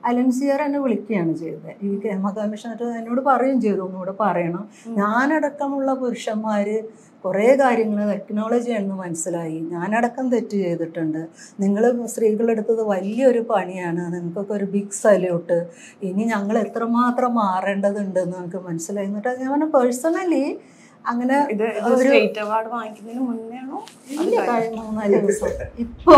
അലൻസിയർ എന്നെ വിളിക്കുകയാണ് ചെയ്തത് ഈ കേമ കമ്മീഷണർ എന്നോട് പറയുകയും ചെയ്തു ഒന്നുകൂടെ പറയണം ഞാനടക്കമുള്ള പുരുഷന്മാർ കുറേ കാര്യങ്ങൾ ടെക്നോളജി ആണെന്ന് മനസ്സിലായി ഞാനടക്കം തെറ്റ് ചെയ്തിട്ടുണ്ട് നിങ്ങൾ സ്ത്രീകളെടുത്തത് വലിയൊരു പണിയാണ് നിങ്ങൾക്കൊക്കെ ഒരു ബിഗ് സല്യൂട്ട് ഇനി ഞങ്ങൾ എത്രമാത്രം മാറേണ്ടതുണ്ടെന്ന് നമുക്ക് മനസ്സിലായി എന്നിട്ട് ഞാൻ പറഞ്ഞു പേഴ്സണലി അങ്ങനെ ഇത് ഇത് ഒരു- സ്റ്റേറ്റ് അവാർഡ് വാങ്ങിക്കുന്നതിന് മുന്നേ ആണോ ഇല്ല കഴിഞ്ഞ മൂന്നാല് ദിവസം ഇപ്പോ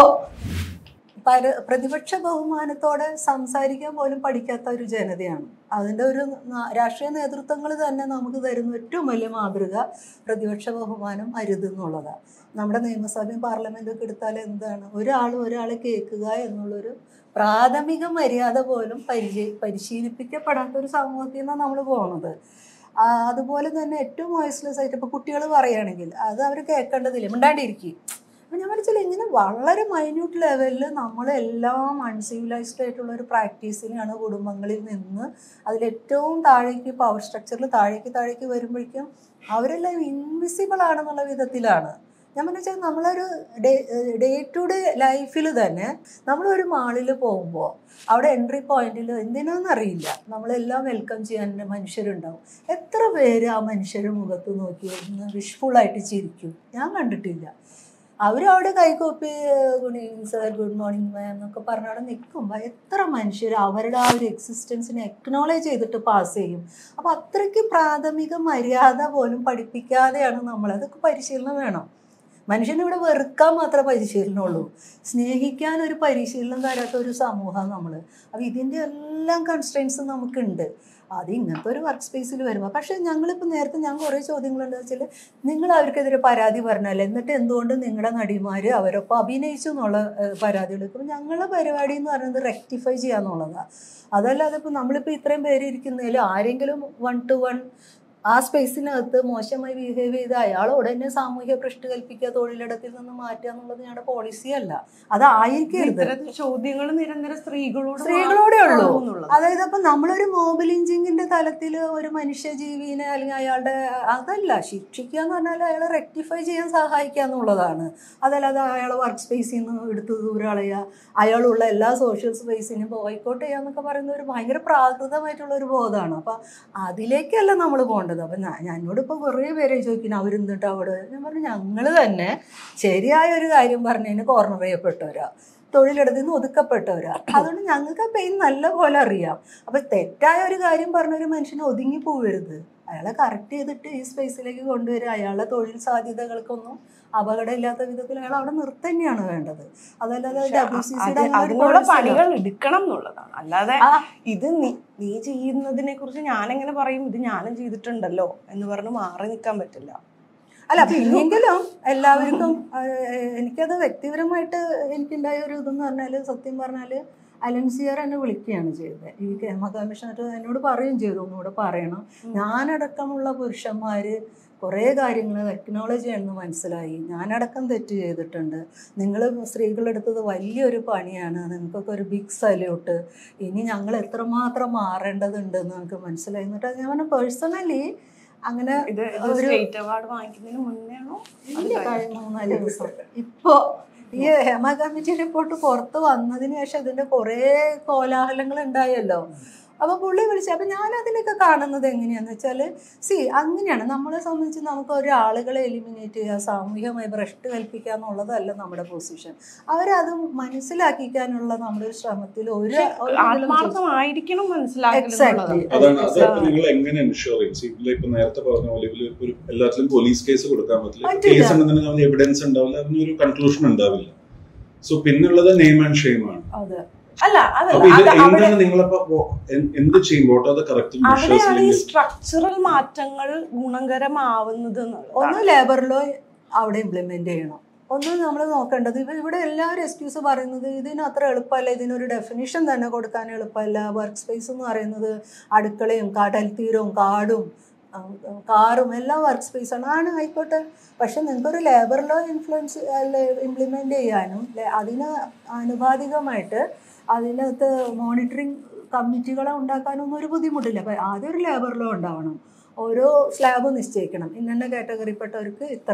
പര പ്രതിപക്ഷ ബഹുമാനത്തോടെ സംസാരിക്കാൻ പോലും പഠിക്കാത്ത ഒരു ജനതയാണ് അതിൻ്റെ ഒരു ന- രാഷ്ട്രീയ നേതൃത്വങ്ങൾ തന്നെ നമുക്ക് തരുന്ന ഏറ്റവും വലിയ മാതൃക പ്രതിപക്ഷ ബഹുമാനം അരുതെന്നുള്ളതാണ് നമ്മുടെ നിയമസഭയും പാർലമെൻറ്റും ഒക്കെ എടുത്താൽ എന്താണ് ഒരാൾ ഒരാളെ കേൾക്കുക എന്നുള്ളൊരു പ്രാഥമിക മര്യാദ പോലും പരിചയ പരിശീലിപ്പിക്കപ്പെടാത്ത ഒരു സമൂഹത്തിൽ നിന്നാണ് നമ്മൾ പോകുന്നത് ആ, അതുപോലെ തന്നെ ഏറ്റവും വോയിസ്ലെസ് ആയിട്ട് ഇപ്പോൾ കുട്ടികൾ പറയുകയാണെങ്കിൽ അത് അവർ കേൾക്കേണ്ടതില്ല മിണ്ടാണ്ടിരിക്കും അപ്പം ഞാൻ മനസ്സിലായി ഇങ്ങനെ വളരെ മൈന്യൂട്ട് ലെവലിൽ നമ്മളെല്ലാം അൺസിവിലൈസ്ഡ് ആയിട്ടുള്ള ഒരു പ്രാക്ടീസിനെയാണ് കുടുംബങ്ങളിൽ നിന്ന് അതിലേറ്റവും താഴേക്ക് പവർ സ്ട്രക്ചറിൽ താഴേക്ക് താഴേക്ക് വരുമ്പോഴേക്കും അവരെല്ലാം ഇൻവിസിബിൾ ആണെന്നുള്ള വിധത്തിലാണ് ഞാൻ വെച്ചാൽ നമ്മളൊരു ഡേ ഡേ ടു ഡേ ലൈഫിൽ തന്നെ നമ്മളൊരു മാളിൽ പോകുമ്പോൾ അവിടെ എൻട്രി പോയിന്റിൽ എന്തിനാണെന്നറിയില്ല നമ്മളെല്ലാം വെൽക്കം ചെയ്യാൻ മനുഷ്യരുണ്ടാവും എത്ര പേര് ആ മനുഷ്യരുടെ മുഖത്ത് നോക്കി ഒന്ന് വിഷ്ഫുള്ളായിട്ട് ചിരിക്കും ഞാൻ കണ്ടിട്ടില്ല അവരവിടെ കൈകൊപ്പി good evening sir good morning ma'am എന്നൊക്കെ പറഞ്ഞ് അവിടെ നിൽക്കുമ്പോൾ എത്ര മനുഷ്യർ അവരുടെ ആ ഒരു എക്സിസ്റ്റൻസിനെ എക്നോളേജ് ചെയ്തിട്ട് പാസ് ചെയ്യും അപ്പോൾ അത്രയ്ക്ക് പ്രാഥമിക മര്യാദ പോലും പഠിപ്പിക്കാതെയാണ് നമ്മൾ അതൊക്കെ പരിശീലനം വേണം മനുഷ്യന് ഇവിടെ വെറുക്കാൻ മാത്രമേ പരിശീലനമുള്ളൂ സ്നേഹിക്കാൻ ഒരു പരിശീലനം തരാത്ത ഒരു സമൂഹം നമ്മൾ അപ്പോൾ ഇതിൻ്റെ എല്ലാം കൺസ്ട്രെയിൻസ് നമുക്കുണ്ട് അത് ഇങ്ങനത്തെ ഒരു വർക്ക് സ്പേസിൽ വരുമ്പോൾ പക്ഷേ ഞങ്ങളിപ്പോൾ നേരത്തെ ഞാൻ കുറേ ചോദ്യങ്ങളുണ്ട് വെച്ചാൽ നിങ്ങൾ അവർക്കെതിരെ പരാതി പറഞ്ഞാൽ എന്നിട്ട് എന്തുകൊണ്ട് നിങ്ങളുടെ നടിമാർ അവരൊപ്പം അഭിനയിച്ചു എന്നുള്ള ഏഹ്, പരാതികൾ ഇപ്പോൾ ഞങ്ങളുടെ പരിപാടി എന്ന് പറയുന്നത് റെക്ടിഫൈ ചെയ്യാന്നുള്ളതാണ് അതല്ലാതെ ഇപ്പോൾ നമ്മളിപ്പോൾ ഇത്രയും പേര് ഇരിക്കുന്നതിൽ ആരെങ്കിലും വൺ ടു വൺ ആ സ്പേസിനകത്ത് മോശമായി ബിഹേവ് ചെയ്ത് അയാളോട് തന്നെ സാമൂഹ്യ ഭ്രഷ്ട് കൽപ്പിക്കുക തൊഴിലിടത്തിൽ നിന്ന് മാറ്റുക എന്നുള്ളത് ഞങ്ങളുടെ പോളിസി അല്ല അതായിരിക്കരുത് ഇത്തരത്തിൽ ചോദ്യങ്ങൾ നിരന്തരം സ്ത്രീകളോട് സ്ത്രീകളോടെ ഉള്ളൂ മാത്രമാവും എന്നുള്ളത്. അതായത് അപ്പൊ നമ്മളൊരു മോബ് ലിഞ്ചിങ്ങിന്റെ തലത്തിൽ ഒരു മനുഷ്യജീവിനെ അല്ലെങ്കിൽ അയാളുടെ അതല്ല ശിക്ഷിക്കുക എന്ന് പറഞ്ഞാൽ അയാളെ റെക്ടിഫൈ ചെയ്യാൻ സഹായിക്കുക എന്നുള്ളതാണ് അതല്ലാതെ അയാളെ വർക്ക് സ്പേസിൽ നിന്ന് എടുത്ത് ദൂരെ കളയുക അയാളുള്ള എല്ലാ സോഷ്യൽ സ്പേസിനും ബോയ്ക്കോട്ട് ചെയ്യുക എന്നൊക്കെ പറയുന്ന ഒരു ഭയങ്കര പ്രാകൃതമായിട്ടുള്ള ഒരു ബോധമാണ് അപ്പം അതിലേക്കല്ല നമ്മൾ പോകേണ്ടത് അപ്പം ഞാൻ എന്നോട് ഇപ്പോൾ കുറേ പേരെ ചോദിക്കുന്നു അവരെന്തിട്ട് അവിടെ ഞാൻ പറഞ്ഞു ഞങ്ങൾ തന്നെ ശരിയായ ഒരു കാര്യം പറഞ്ഞതിന് കോർണർ ചെയ്യപ്പെട്ടവരാ തൊഴിലിടത്തിൽ നിന്ന് ഒതുക്കപ്പെട്ടവരാ അതുകൊണ്ട് ഞങ്ങൾക്ക് ആ പെയിൻ നല്ല പോലെ അറിയാം അപ്പൊ തെറ്റായ ഒരു കാര്യം പറഞ്ഞ ഒരു മനുഷ്യനെ ഒതുങ്ങി പോവരുത് അയാളെ കറക്റ്റ് ചെയ്തിട്ട് ഈ സ്പേസിലേക്ക് കൊണ്ടുവരിക അയാളുടെ തൊഴിൽ സാധ്യതകൾക്കൊന്നും അപകടമില്ലാത്ത വിധത്തിൽ അയാൾ അവിടെ നിർത്തന്നെയാണ് വേണ്ടത് അതല്ലാതെ പക്ഷെ ഡബ്ല്യു സി അത് സിയുടെ അതിനുള്ള പണികൾ എടുക്കണം എന്നുള്ളതാണ് അല്ലാതെ ആ. ഇത് നീ നീ ചെയ്യുന്നതിനെ കുറിച്ച് ഞാനെങ്ങനെ പറയും ഇത് ഞാനും ചെയ്തിട്ടുണ്ടല്ലോ എന്ന് പറഞ്ഞ് മാറി നിൽക്കാൻ പറ്റില്ല അല്ല പിന്നെങ്കിലും എല്ലാവർക്കും ഏഹ്, എനിക്കത് വ്യക്തിപരമായിട്ട് എനിക്കുണ്ടായ ഒരു ഇതെന്ന് പറഞ്ഞാൽ സത്യം പറഞ്ഞാൽ അലൻസിയർ എന്നെ വിളിക്കുകയാണ് ചെയ്തത് ഈ കേമ കമ്മീഷണർ എന്നോട് പറയുകയും ചെയ്തു ഒന്നുകൂടെ പറയണം ഞാനടക്കമുള്ള പുരുഷന്മാർ കുറേ കാര്യങ്ങൾ ടെക്നോളജി ആണെന്ന് മനസ്സിലായി ഞാനടക്കം തെറ്റ് ചെയ്തിട്ടുണ്ട് നിങ്ങൾ സ്ത്രീകളെടുത്തത് വലിയൊരു പണിയാണ് നിങ്ങൾക്കൊക്കെ ഒരു ബിഗ് സല്യൂട്ട് ഇനി ഞങ്ങൾ എത്രമാത്രം മാറേണ്ടതുണ്ടെന്ന് നമുക്ക് മനസ്സിലായി എന്നിട്ട് ഞാൻ പറഞ്ഞു പേഴ്സണലി അങ്ങനെ ഇത് ഇത് ഒരു- സ്റ്റേറ്റ് അവാർഡ് വാങ്ങിക്കുന്നതിന് മുന്നേ ആണോ ഇല്ല കഴിഞ്ഞ മൂന്നാല് ദിവസം ഇപ്പോ ഈ ഹേമ കമ്മിറ്റി റിപ്പോർട്ട് പുറത്ത് വന്നതിന് ശേഷം ഇതിന്റെ കുറേ കോലാഹലങ്ങൾ ഉണ്ടായല്ലോ അപ്പൊ പുള്ളി വിളിച്ചു അപ്പൊ ഞാൻ അതിനൊക്കെ കാണുന്നത് എങ്ങനെയാന്ന് വെച്ചാല് സി അങ്ങനെയാണ് നമ്മളെ സംബന്ധിച്ച് നമുക്ക് ഒരാളുകളെ എലിമിനേറ്റ് ചെയ്യുക സാമൂഹികമായി ഭ്രഷ്ട് കൽപ്പിക്കുക എന്നുള്ളതല്ല നമ്മുടെ പൊസിഷൻ അവരത് മനസ്സിലാക്കിക്കാനുള്ള നമ്മുടെ ഒരു ശ്രമത്തിൽ ഒരു ഒരു ഇതിലും ആത്മാർത്ഥമായിരിക്കണം മനസ്സിലാക്കൽ Exactly. എന്നുള്ളതാണ്. അതാണ് അത് ആ. നിങ്ങൾ എങ്ങനെ എൻഷുർ ചെയ്യും ഇതിൽ ഇപ്പൊ നേരത്തെ പറഞ്ഞ പോലെ ഇതിൽ ഒരു എല്ലാത്തിലും പോലീസ് കേസ് കൊടുക്കാൻ പറ്റില്ല പറ്റില്ല. കേസ് ഉണ്ടെന്നുണ്ടെങ്കിൽ അതിന് എവിഡൻസ് ഉണ്ടാവില്ല അതിനൊരു കൺക്ലൂഷൻ ഉണ്ടാവില്ല സോ പിന്നുള്ളത് നെയിം ആൻഡ് ഷെയിം ആണ് അതെ അല്ല അപ്പൊ അതല്ല ഇത് അത് അവിടെ എന്താണ് നിങ്ങളപ്പോ വോ- എൻ- എന്ത് ചെയ്യും വാട്ട് ആർ ദ കറക്റ്റ് അവിടെയാണ് ഈ മെഷേഴ്സ് സ്ട്രക്ചറൽ മാറ്റങ്ങൾ ഗുണകരമാവുന്നത് എന്നുള്ളതാണ്. ഒന്ന് ലേബർ ലോ അവിടെ ഇംപ്ലിമെന്റ് ചെയ്യണം ഒന്ന് നമ്മൾ നോക്കേണ്ടത് ഇവ ഇവിടെ എല്ലാവരും എക്സ്ക്യൂസ് പറയുന്നത് ഇതിന് അത്ര എളുപ്പമല്ല ഇതിനൊരു ഡെഫിനിഷൻ തന്നെ കൊടുക്കാൻ എളുപ്പമല്ല വർക്ക് സ്പേസ് എന്ന് പറയുന്നത് അടുക്കളയും കടൽ തീരവും കാടും ഉം, ഉം, കാറും എല്ലാം വർക്ക് സ്പേസ് ആണ് ആണ് ആയിക്കോട്ടെ പക്ഷെ നിങ്ങൾക്കൊരു ലേബർ ലോ ഇൻഫ്ലുവൻസ് ഇംപ്ലിമെന്റ് ചെയ്യാനും ലെ- അതിന് ആനുപാതികമായിട്ട് അതിനകത്ത് മോണിറ്ററിങ് കമ്മിറ്റികളെ ഉണ്ടാക്കാനൊന്നും ഒരു ബുദ്ധിമുട്ടില്ല അപ്പം ആദ്യം ഒരു ലേബർ ലോ ഉണ്ടാവണം ഓരോ സ്ലാബ് നിശ്ചയിക്കണം ഇന്ന കാറ്റഗറിപ്പെട്ടവർക്ക് ഇത്ര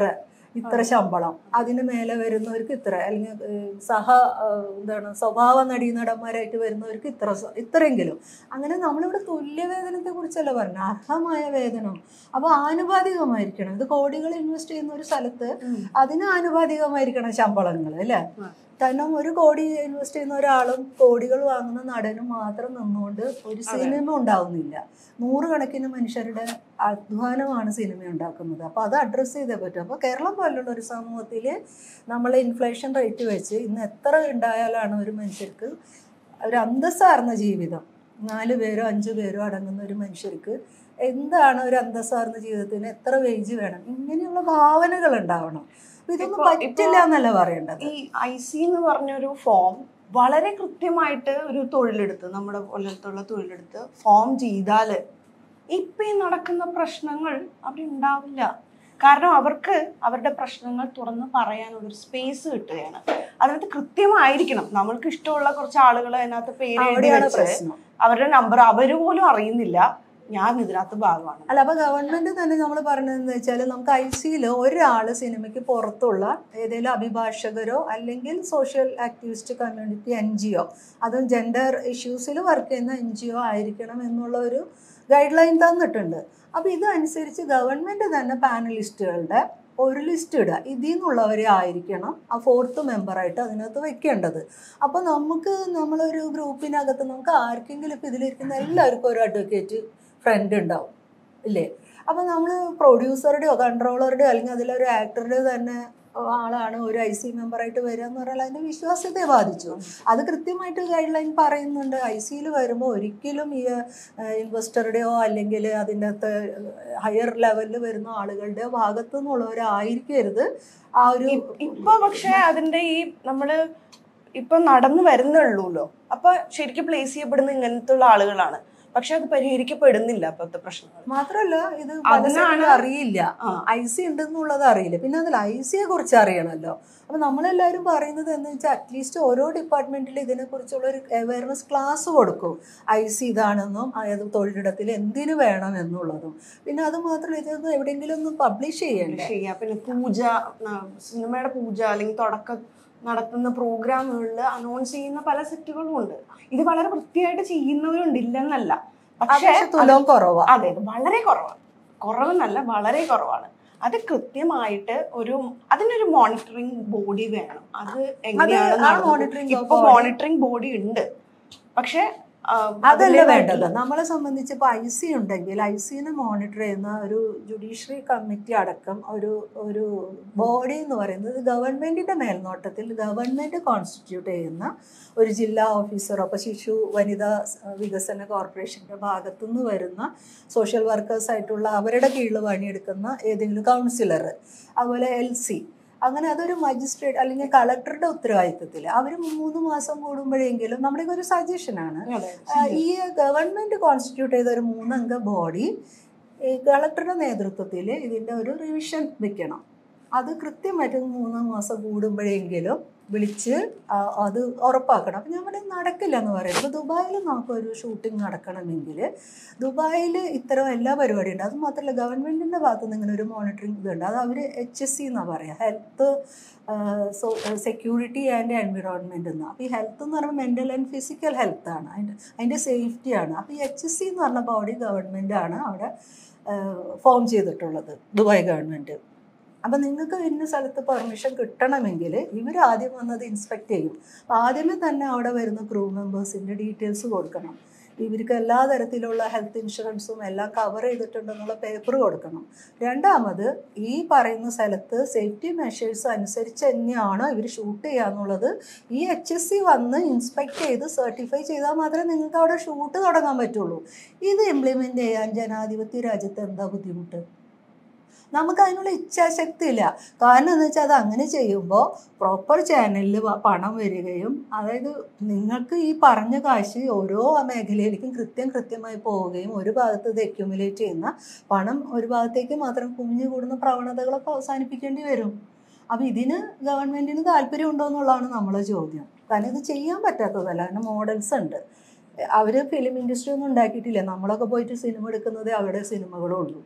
ഇത്ര ശമ്പളം അതിന് മേലെ വരുന്നവർക്ക് ഇത്ര അല്ലെങ്കിൽ ഏഹ്, സഹ ഏഹ്, എന്താണ് സ്വഭാവ നടീനടന്മാരായിട്ട് വരുന്നവർക്ക് ഇത്ര സ- ഇത്രയെങ്കിലും അങ്ങനെ നമ്മളിവിടെ തുല്യവേതനത്തെ കുറിച്ചല്ല പറഞ്ഞത് അർഹമായ വേതനം അപ്പോൾ ആനുപാതികമായിരിക്കണം ഇത് കോടികൾ ഇൻവെസ്റ്റ് ചെയ്യുന്ന ഒരു സ്ഥലത്ത് അതിന് ആനുപാതികമായിരിക്കണം ശമ്പളങ്ങൾ അല്ലേ ആ. കാരണം ഒരു കോടി ഇൻവെസ്റ്റ് ചെയ്യുന്ന ഒരാളും കോടികൾ വാങ്ങുന്ന നടനും മാത്രം നിന്നുകൊണ്ട് ഒരു സിനിമ ഉണ്ടാവുന്നില്ല നൂറുകണക്കിന് മനുഷ്യരുടെ അധ്വാനമാണ് സിനിമ ഉണ്ടാക്കുന്നത് അപ്പോൾ അത് അഡ്രസ്സ് ചെയ്തേ പറ്റും അപ്പോൾ കേരളം പോലുള്ള ഒരു സമൂഹത്തിൽ നമ്മൾ ഇൻഫ്ലേഷൻ റേറ്റ് വെച്ച് ഇന്ന് എത്ര ഉണ്ടായാലാണ് ഒരു മനുഷ്യർക്ക് ഒരു അന്തസ്സാർന്ന ജീവിതം നാല് പേരോ അഞ്ച് പേരോ അടങ്ങുന്ന ഒരു മനുഷ്യർക്ക് എന്താണ് ഒരു അന്തസ്സാർന്ന ജീവിതത്തിന് എത്ര വേജ് വേണം ഇങ്ങനെയുള്ള ഭാവനകൾ ഉണ്ടാവണം അപ്പൊ ഇതൊന്നും ഇപ്പൊ- പറ്റില്ല എന്നല്ല പറയേണ്ടത് ഈ ഐ സി എന്ന് പറഞ്ഞൊരു ഫോം വളരെ കൃത്യമായിട്ട് ഒരു തൊഴിലെടുത്ത് നമ്മുടെ പോലത്തുള്ള തൊഴിലെടുത്ത് ഫോം ചെയ്താൽ ഇപ്പം ഈ നടക്കുന്ന പ്രശ്നങ്ങൾ അവിടെ ഉണ്ടാവില്ല കാരണം അവർക്ക് അവരുടെ പ്രശ്നങ്ങൾ തുറന്ന് പറയാനുള്ളൊരു സ്പേസ് കിട്ടുകയാണ് അതിനകത്ത് കൃത്യമായിരിക്കണം നമ്മൾക്ക് ഇഷ്ടമുള്ള കുറച്ച് ആളുകൾ അതിനകത്ത് പേര് എഴുതി അവിടെയാണ് വെച്ച് പ്രശ്നം അവരുടെ നമ്പർ അവർ പോലും അറിയുന്നില്ല ഞാൻ ഇതിനകത്ത് ഭാഗമാണ് അല്ല അപ്പൊ ഗവൺമെന്റ് തന്നെ നമ്മൾ പറഞ്ഞതെന്ന് വെച്ചാൽ നമുക്ക് ഐ സിയിൽ ഒരാൾ സിനിമയ്ക്ക് പുറത്തുള്ള ഏതെങ്കിലും അഭിഭാഷകരോ അല്ലെങ്കിൽ social activist community N G O അതും ജെൻഡർ ഇഷ്യൂസിൽ വർക്ക് ചെയ്യുന്ന എൻ ജി ഒ ആയിരിക്കണം എന്നുള്ള ഒരു ഗൈഡ് ലൈൻ തന്നിട്ടുണ്ട് അപ്പോൾ ഇതനുസരിച്ച് ഗവൺമെന്റ് തന്നെ പാനലിസ്റ്റുകളുടെ ഒരു ലിസ്റ്റ് ഇടുക ഇതിൽ നിന്നുള്ളവരെ ആയിരിക്കണം ആ ഫോർത്ത് മെമ്പറായിട്ട് അതിനകത്ത് വെക്കേണ്ടത് അപ്പോൾ നമുക്ക് നമ്മളൊരു ഗ്രൂപ്പിനകത്ത് നമുക്ക് ആർക്കെങ്കിലും ഇപ്പോൾ ഇതിലിരിക്കുന്ന എല്ലാവർക്കും ഒരു അഡ്വക്കേറ്റ് ഫ്രണ്ട് ഉണ്ടാവും ഇല്ലേ അപ്പോൾ നമ്മൾ പ്രൊഡ്യൂസറുടെയോ കൺട്രോളറുടെയോ അല്ലെങ്കിൽ അതിലൊരു ആക്ടറുടെയോ തന്നെ ആളാണ് ഒരു ഐ സി മെമ്പറായിട്ട് വരിക എന്ന് പറഞ്ഞാൽ അതിൻ്റെ വിശ്വാസ്യതയെ ബാധിച്ചു അത് കൃത്യമായിട്ട് ഗൈഡ് ലൈൻ പറയുന്നുണ്ട് ഐ സിയിൽ വരുമ്പോൾ ഒരിക്കലും ഈ ഇൻവെസ്റ്ററുടെയോ അല്ലെങ്കിൽ അതിൻ്റെ അകത്ത് ഹയർ ലെവലിൽ വരുന്ന ആളുകളുടെയോ ഭാഗത്തു നിന്നുള്ളവരായിരിക്കരുത് ആ ഒരു ഇ- ഇപ്പൊ പക്ഷെ അതിന്റെ ഈ നമ്മള് ഇപ്പൊ നടന്നു വരുന്നുള്ളൂല്ലോ അപ്പൊ ശരിക്കും പ്ലേസ് ചെയ്യപ്പെടുന്ന ഇങ്ങനത്തെ ഉള്ള ആളുകളാണ് പക്ഷെ അത് പരിഹരിക്കപ്പെടുന്നില്ല ഇപ്പോഴത്തെ പ്രശ്നങ്ങൾ മാത്രമല്ല ഇത് അതിനാണ് പലർക്കും അറിയില്ല ആ. ഐ സി ഉണ്ടെന്നുള്ളത് അറിയില്ല പിന്നെ അതിൽ ഐ സിയെ കുറിച്ച് അറിയണമല്ലോ അപ്പൊ നമ്മളെല്ലാവരും പറയുന്നത് എന്ന് വെച്ചാൽ അറ്റ്ലീസ്റ്റ് ഓരോ ഡിപ്പാർട്ട്മെന്റിൽ ഇതിനെക്കുറിച്ചുള്ള ഒരു അവയർനെസ് ക്ലാസ് കൊടുക്കും ഐ സി ഇതാണെന്നും അതായത് തൊഴിലിടത്തിൽ എന്തിനു വേണം എന്നുള്ളതും പിന്നെ അത് മാത്രമല്ല ഇതൊന്നും എവിടെയെങ്കിലും ഒന്ന് പബ്ലിഷ് ചെയ്യണ്ടേ ചെയ്യാം പിന്നെ പൂജ ന- സിനിമയുടെ പൂജ അല്ലെങ്കിൽ തുടക്കം നടത്തുന്ന പ്രോഗ്രാമുകളിൽ അനൗൺസ് ചെയ്യുന്ന പല സെറ്റുകളും ഉണ്ട് ഇത് വളരെ വൃത്തിയായിട്ട് ചെയ്യുന്നവരുണ്ട് ഇല്ലെന്നല്ല പക്ഷേ പക്ഷെ തുലവും കുറവാ അതെ വളരെ കുറവാണ് കുറവെന്നല്ല വളരെ കുറവാണ് അത് കൃത്യമായിട്ട് ഒരു അതിനൊരു മോണിറ്ററിംഗ് ബോഡി വേണം അത് എങ്ങനെയാണ് ആ നടന്നത്? monitoring ഇപ്പൊ body- മോണിറ്ററിംഗ് ബോഡി ഉണ്ട് പക്ഷെ ആ, അതല്ല അതിൻ്റെതായിട്ടുള്ള- വേണ്ടത് നമ്മളെ സംബന്ധിച്ച് ഇപ്പോൾ ഐ സി ഉണ്ടെങ്കിൽ ഐ സിനെ മോണിറ്റർ ചെയ്യുന്ന ഒരു ജുഡീഷ്യറി കമ്മിറ്റി അടക്കം ഒരു ഒരു ബോഡി എന്ന് പറയുന്നത് ഗവൺമെന്റിന്റെ മേൽനോട്ടത്തിൽ ഗവൺമെന്റ് കോൺസ്റ്റിറ്റ്യൂട്ട് ചെയ്യുന്ന ഒരു ജില്ലാ ഓഫീസറോ അപ്പോൾ ശിശു വനിതാ സ് വികസന കോർപ്പറേഷന്റെ ഭാഗത്തുനിന്ന് വരുന്ന സോഷ്യൽ വർക്കേഴ്സ് ആയിട്ടുള്ള അവരുടെ കീഴിൽ പണിയെടുക്കുന്ന ഏതെങ്കിലും കൗൺസിലർ അതുപോലെ എൽ സി അങ്ങനെ അതൊരു മജിസ്ട്രേറ്റ് അല്ലെങ്കിൽ കളക്ടറുടെ ഉത്തരവാദിത്തത്തിൽ അവർ മൂന്ന് മാസം കൂടുമ്പോഴെങ്കിലും നമ്മുടെ ഒരു സജഷനാണ് അതെ. ആ, ഈ ഗവൺമെന്റ് കോൺസ്റ്റിറ്റ്യൂട്ട് ചെയ്ത ഒരു മൂന്നംഗ ബോഡി ഈ കളക്ടറുടെ നേതൃത്വത്തിൽ ഇതിൻ്റെ ഒരു റിവിഷൻ വെക്കണം അത് കൃത്യമായിട്ട് മൂന്ന് മാസം കൂടുമ്പോഴെങ്കിലും വിളിച്ച് ആ, അത് ഉറപ്പാക്കണം അപ്പം ഞാൻ പറയും നടക്കില്ല എന്ന് പറയുന്നത് ഇപ്പോൾ ദുബായിൽ നമുക്കൊരു ഷൂട്ടിംഗ് നടക്കണമെങ്കിൽ ദുബായിൽ ഇത്തരം എല്ലാ പരിപാടിയും ഉണ്ട് അത് മാത്രമല്ല ഗവൺമെൻറ്റിൻ്റെ ഭാഗത്ത് നിന്ന് ഇങ്ങനെ ഒരു മോണിറ്ററിംഗ് ഇതുണ്ട് അത് അവർ എച്ച് എസ് സി എന്നാണ് പറയുക ഹെൽത്ത് സെക്യൂരിറ്റി ആൻഡ് എൻവിറോൺമെൻറ്റ് എന്ന് അപ്പോൾ ഈ ഹെൽത്ത് എന്ന് പറയുമ്പോൾ മെൻ്റൽ ആൻഡ് ഫിസിക്കൽ ഹെൽത്ത് ആണ് അതിൻ്റെ അതിൻ്റെ സേഫ്റ്റിയാണ് അപ്പോൾ ഈ എച്ച് എസ് സി എന്ന് പറഞ്ഞ ബോഡി ഗവൺമെൻറ്റാണ് അവിടെ ഫോം ചെയ്തിട്ടുള്ളത് ദുബായ് ഗവൺമെൻറ് അപ്പം നിങ്ങൾക്ക് ഇന്ന സ്ഥലത്ത് പെർമിഷൻ കിട്ടണമെങ്കിൽ ഇവർ ആദ്യം വന്നത് ഇൻസ്പെക്ട് ചെയ്യും അപ്പം ആദ്യമേ തന്നെ അവിടെ വരുന്ന ക്രൂ മെമ്പേഴ്സിൻ്റെ ഡീറ്റെയിൽസ് കൊടുക്കണം ഇവർക്ക് എല്ലാ തരത്തിലുള്ള ഹെൽത്ത് ഇൻഷുറൻസും എല്ലാം കവർ ചെയ്തിട്ടുണ്ടെന്നുള്ള പേപ്പർ കൊടുക്കണം രണ്ടാമത് ഈ പറയുന്ന സ്ഥലത്ത് സേഫ്റ്റി മെഷേഴ്സ് അനുസരിച്ച് തന്നെയാണോ ഇവർ ഷൂട്ട് ചെയ്യാന്നുള്ളത് ഈ എച്ച് എസ് സി വന്ന് ഇൻസ്പെക്ട് ചെയ്ത് സർട്ടിഫൈ ചെയ്താൽ മാത്രമേ നിങ്ങൾക്ക് അവിടെ ഷൂട്ട് തുടങ്ങാൻ പറ്റുള്ളൂ ഇത് ഇംപ്ലിമെൻ്റ് ചെയ്യാൻ ജനാധിപത്യ രാജ്യത്ത് എന്താ ബുദ്ധിമുട്ട് നമുക്ക് അതിനുള്ള ഇച്ഛാശക്തി ഇല്ല കാരണം എന്ന് വെച്ചാൽ അത് അങ്ങനെ ചെയ്യുമ്പോൾ പ്രോപ്പർ ചാനലിൽ പണം വരികയും അതായത് നിങ്ങൾക്ക് ഈ പറഞ്ഞ കാശ് ഓരോ മേഖലയിലേക്കും കൃത്യം കൃത്യമായി പോവുകയും ഒരു ഭാഗത്ത് ഇത് അക്യുമുലേറ്റ് ചെയ്യുന്ന പണം ഒരു ഭാഗത്തേക്ക് മാത്രം കുമിഞ്ഞു കൂടുന്ന പ്രവണതകളൊക്കെ അവസാനിപ്പിക്കേണ്ടി വരും അപ്പോൾ ഇതിന് ഗവൺമെൻറ്റിന് താല്പര്യമുണ്ടോ എന്നുള്ളതാണ് നമ്മളെ ചോദ്യം കാരണം ഇത് ചെയ്യാൻ പറ്റാത്തതല്ല അതിന് മോഡൽസ് ഉണ്ട് അവർ ഫിലിം ഇൻഡസ്ട്രി ഒന്നും ഉണ്ടാക്കിയിട്ടില്ല നമ്മളൊക്കെ പോയിട്ട് സിനിമ എടുക്കുന്നത് അവിടെ സിനിമകളുള്ളൂ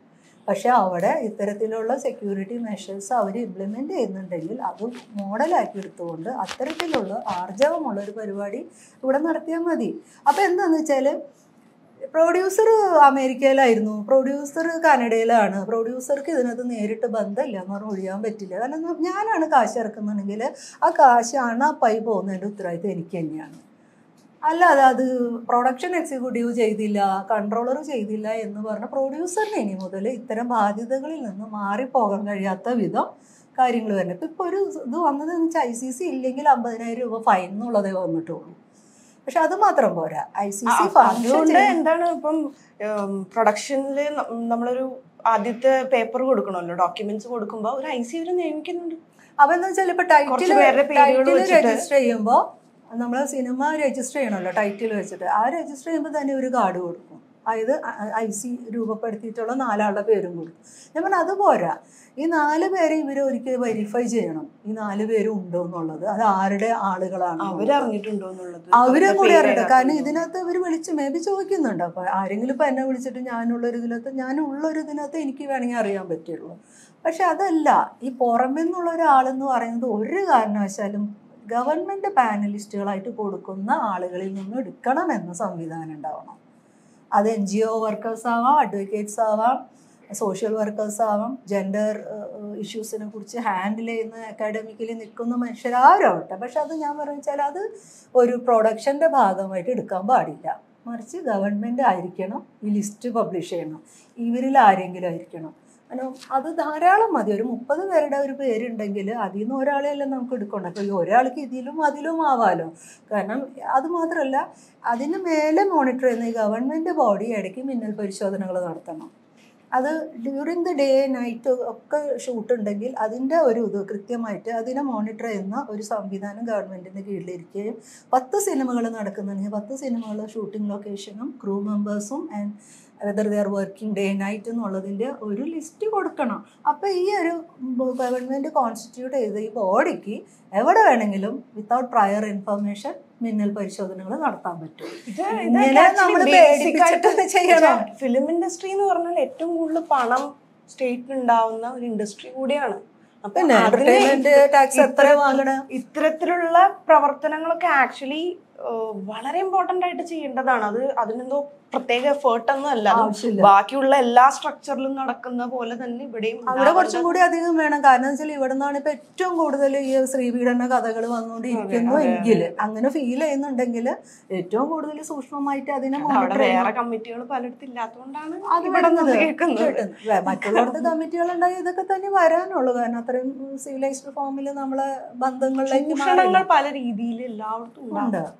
പക്ഷെ അവിടെ ഇത്തരത്തിലുള്ള സെക്യൂരിറ്റി മെഷേഴ്സ് അവർ ഇംപ്ലിമെൻ്റ് ചെയ്യുന്നുണ്ടെങ്കിൽ അത് മോഡലാക്കി എടുത്തുകൊണ്ട് അത്തരത്തിലുള്ള ആർജവമുള്ള ഒരു പരിപാടി ഇവിടെ നടത്തിയാൽ മതി അപ്പോൾ എന്താണെന്ന് വെച്ചാൽ പ്രൊഡ്യൂസർ അമേരിക്കയിലായിരുന്നു പ്രൊഡ്യൂസർ കാനഡയിലാണ് പ്രൊഡ്യൂസർക്ക് ഇതിനകത്ത് നേരിട്ട് ബന്ധമില്ല എന്ന് പറഞ്ഞാൽ ഒഴിയാൻ പറ്റില്ല കാരണം ഞാനാണ് കാശ് ഇറക്കുന്നുണ്ടെങ്കിൽ ആ കാശാണ് ആ പൈ പോകുന്നതിൻ്റെ ഉത്തരവാദിത്വം എനിക്ക് തന്നെയാണ് അല്ലാതെ അത് പ്രൊഡക്ഷൻ എക്സിക്യൂട്ടീവ് ചെയ്തില്ല കൺട്രോളർ ചെയ്തില്ല എന്ന് പറഞ്ഞ പ്രൊഡ്യൂസറിന് ഇനി മുതൽ ഇത്തരം ബാധ്യതകളിൽ നിന്ന് മാറിപ്പോകാൻ കഴിയാത്ത വിധം കാര്യങ്ങൾ വരുന്നത് ഇപ്പം ഇപ്പോൾ ഒരു ഇത് വന്നതെന്ന് വെച്ചാൽ ഐ സി സി ഇല്ലെങ്കിൽ അമ്പതിനായിരം രൂപ ഫൈൻ എന്നുള്ളതേ വന്നിട്ടുള്ളൂ പക്ഷെ അത് മാത്രം പോരാ ഐ സി സി അതുകൊണ്ട് എന്താണ് ഇപ്പം പ്രൊഡക്ഷനിൽ നമ്മളൊരു ആദ്യത്തെ പേപ്പർ കൊടുക്കണമല്ലോ ഡോക്യുമെന്റ്സ് കൊടുക്കുമ്പോൾ ഒരു ഐ സി ഒരു നിയമിക്കുന്നുണ്ട് അപ്പം എന്താ വെച്ചാൽ ഇപ്പൊ ടൈറ്റിൽ കുറച്ച് പേരുടെ പേരുകൾ ടൈറ്റിൽ വെച്ചിട്ട് രജിസ്റ്റർ ചെയ്യുമ്പോൾ നമ്മൾ സിനിമ രജിസ്റ്റർ ചെയ്യണമല്ലോ ടൈറ്റിൽ വെച്ചിട്ട് ആ രജിസ്റ്റർ ചെയ്യുമ്പോൾ തന്നെ ഒരു കാർഡ് കൊടുക്കും അതായത് ഐ സി രൂപപ്പെടുത്തിയിട്ടുള്ള നാലാളുടെ പേരും കൊടുക്കും ഞാൻ പറഞ്ഞു അത് പോരാ ഈ നാല് പേരെ ഇവർ ഒരിക്കൽ വെരിഫൈ ചെയ്യണം ഈ നാല് പേരും ഉണ്ടോ എന്നുള്ളത് അത് ആരുടെ ആളുകളാണ് അവരറിഞ്ഞിട്ടുണ്ടോ എന്നുള്ളത് അവരെ അവരുടെ കൂടി പേര് അറിയട്ടെ കാരണം ഏതാണെന്ന്. ഇതിനകത്ത് ഇവർ വിളിച്ച് മേ ബി ചോദിക്കുന്നുണ്ട് അപ്പൊ ആരെങ്കിലും ഇപ്പൊ എന്നെ വിളിച്ചിട്ട് ഞാനുള്ളൊരു ഇതിനകത്ത് ഞാനുള്ളൊരു ഇതിനകത്ത് എനിക്ക് വേണമെങ്കിൽ അറിയാൻ പറ്റുള്ളൂ പക്ഷെ അതല്ല ഈ പുറമെ നിന്നുള്ള ഒരാളെന്ന് പറയുന്നത് ഒരു കാരണവശാലും ഗവൺമെന്റ് പാനലിസ്റ്റുകളായിട്ട് കൊടുക്കുന്ന ആളുകളിൽ നിന്ന് എടുക്കണം എന്ന സംവിധാനം ഉണ്ടാവണം അത് എൻ ജി ഒ വർക്കേഴ്സ് ആവാം അഡ്വക്കേറ്റ്സ് ആവാം സോഷ്യൽ വർക്കേഴ്സ് ആവാം ജെൻഡർ ഇഷ്യൂസിനെ കുറിച്ച് ഹാൻഡിൽ ചെയ്യുന്ന അക്കാഡമിക്കലി നിൽക്കുന്ന മനുഷ്യരാരാവട്ടെ പക്ഷെ അത് ഞാൻ പറഞ്ഞു വെച്ചാൽ അത് ഒരു പ്രൊഡക്ഷൻ്റെ ഭാഗമായിട്ട് എടുക്കാൻ പാടില്ല മറിച്ച് ഗവൺമെൻറ് ആയിരിക്കണം ഈ ലിസ്റ്റ് പബ്ലിഷ് ചെയ്യണം ഇവരിൽ ആരെങ്കിലും ആയിരിക്കണം കാരണം അത് ധാരാളം മതി ഒരു മുപ്പത് പേരുടെ ഒരു പേരുണ്ടെങ്കിൽ അതിൽ നിന്ന് ഒരാളെയല്ല നമുക്ക് എടുക്കണം അപ്പോൾ ഈ ഒരാൾക്ക് ഇതിലും അതിലും ആവാലോ കാരണം അത് മാത്രമല്ല അതിന് മേലെ മോണിറ്റർ ചെയ്യുന്ന ഈ ഗവൺമെൻറ് ബോഡി ഇടയ്ക്ക് മിന്നൽ പരിശോധനകൾ നടത്തണം അത് ഡ്യൂറിങ് ദ ഡേ നൈറ്റ് ഒക്കെ ഷൂട്ട് ഉണ്ടെങ്കിൽ അതിൻ്റെ ഒരു ഇത് കൃത്യമായിട്ട് അതിനെ മോണിറ്റർ ചെയ്യുന്ന ഒരു സംവിധാനം ഗവൺമെൻറ്റിൻ്റെ കീഴിലിരിക്കുകയും പത്ത് സിനിമകൾ നടക്കുന്നുണ്ടെങ്കിൽ പത്ത് സിനിമകളുടെ ഷൂട്ടിംഗ് ലൊക്കേഷനും ക്രൂ മെമ്പേഴ്സും and whether they are working day night എന്നുള്ളതിൻ്റെ ഒരു ലിസ്റ്റ് കൊടുക്കണം അപ്പോൾ ഈ ഒരു ഗവൺമെൻറ് കോൺസ്റ്റിറ്റ്യൂട്ട് ചെയ്ത ഈ ബോഡിക്ക് എവിടെ വേണമെങ്കിലും വിത്തൗട്ട് പ്രയർ ഇൻഫർമേഷൻ മിന്നൽ പരിശോധനകൾ നടത്താൻ പറ്റും ഇത് ഇങ്ങനെ നമ്മള് പേടിപ്പിച്ചിട്ട് ചെയ്യണം. ഫിലിം ഇൻഡസ്ട്രി എന്ന് പറഞ്ഞാൽ ഏറ്റവും കൂടുതൽ പണം സ്റ്റേറ്റിന് ഉണ്ടാവുന്ന ഒരു ഇൻഡസ്ട്രി കൂടിയാണ് അപ്പൊ പിന്നെ അതിന് എന്റർടൈൻമെന്റ് ടാക്സ് എത്ര വാങ്ങണം ഇത്തരത്തിലുള്ള പ്രവർത്തനങ്ങളൊക്കെ ആക്ച്വലി വളരെ ഇമ്പോർട്ടന്റ് ആയിട്ട് ചെയ്യേണ്ടതാണ് അത് അതിനെന്തോ പ്രത്യേക എഫേർട്ട് ഒന്നും അല്ല അത് ആവശ്യമില്ല ബാക്കിയുള്ള എല്ലാ സ്ട്രക്ചറിലും നടക്കുന്ന പോലെ തന്നെ ഇവിടെയും അവിടെ കുറച്ചും കൂടി അധികം വേണം കാരണം വെച്ചാൽ ഇവിടെ നിന്നാണ് ഇപ്പൊ ഏറ്റവും കൂടുതൽ ഈ ശ്രീപീഡന കഥകൾ വന്നുകൊണ്ടിരിക്കുന്നു അതെ, അതെ, എങ്കിൽ അങ്ങനെ ഫീൽ ചെയ്യുന്നുണ്ടെങ്കിൽ ഏറ്റവും കൂടുതൽ സൂക്ഷ്മമായിട്ട് അതിനെ അവിടെ മോണിറ്റർ വേറെ കമ്മിറ്റികൾ പലയിടത്തും ഇല്ലാത്തതുകൊണ്ടാണ് അത് ഇവിടെ വരുന്നത് നിന്ന് കേൾക്കുന്നത് കേട്ടുന്നത്. വേ- മറ്റുള്ളവർക്ക് കമ്മിറ്റികൾ ഉണ്ടായി ഇതൊക്കെ തന്നെ വരാനുള്ളൂ കാരണം അത്രയും സിവിലൈസ്ഡ് ഫോമിൽ നമ്മളെ ബന്ധങ്ങളിലേക്ക് ചൂഷണങ്ങൾ മാറില്ല. പല രീതിയിൽ എല്ലായിടത്തും ഉണ്ട് ഉണ്ടാവും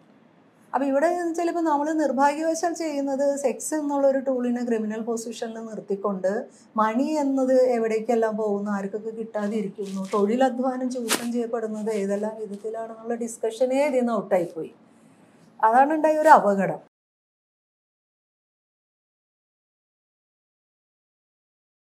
അപ്പൊ ഇവിടെ ചിലപ്പോൾ നമ്മൾ നിർഭാഗ്യവശാൽ ചെയ്യുന്നത് സെക്സ് എന്നുള്ള ഒരു ടൂളിനെ ക്രിമിനൽ പൊസിഷനിൽ നിർത്തിക്കൊണ്ട് മണി എന്നത് എവിടേക്കെല്ലാം പോകുന്നു ആർക്കൊക്കെ കിട്ടാതെ ഇരിക്കുന്നു തൊഴിലധ്വാനം ചൂഷണം ചെയ്യപ്പെടുന്നത് ഏതെല്ലാം വിധത്തിലാണെന്നുള്ള ഡിസ്കഷനേ ഇതിൽ നിന്ന് ഔട്ടായിപ്പോയി അതാണ് ഉണ്ടായ ഒരു അപകടം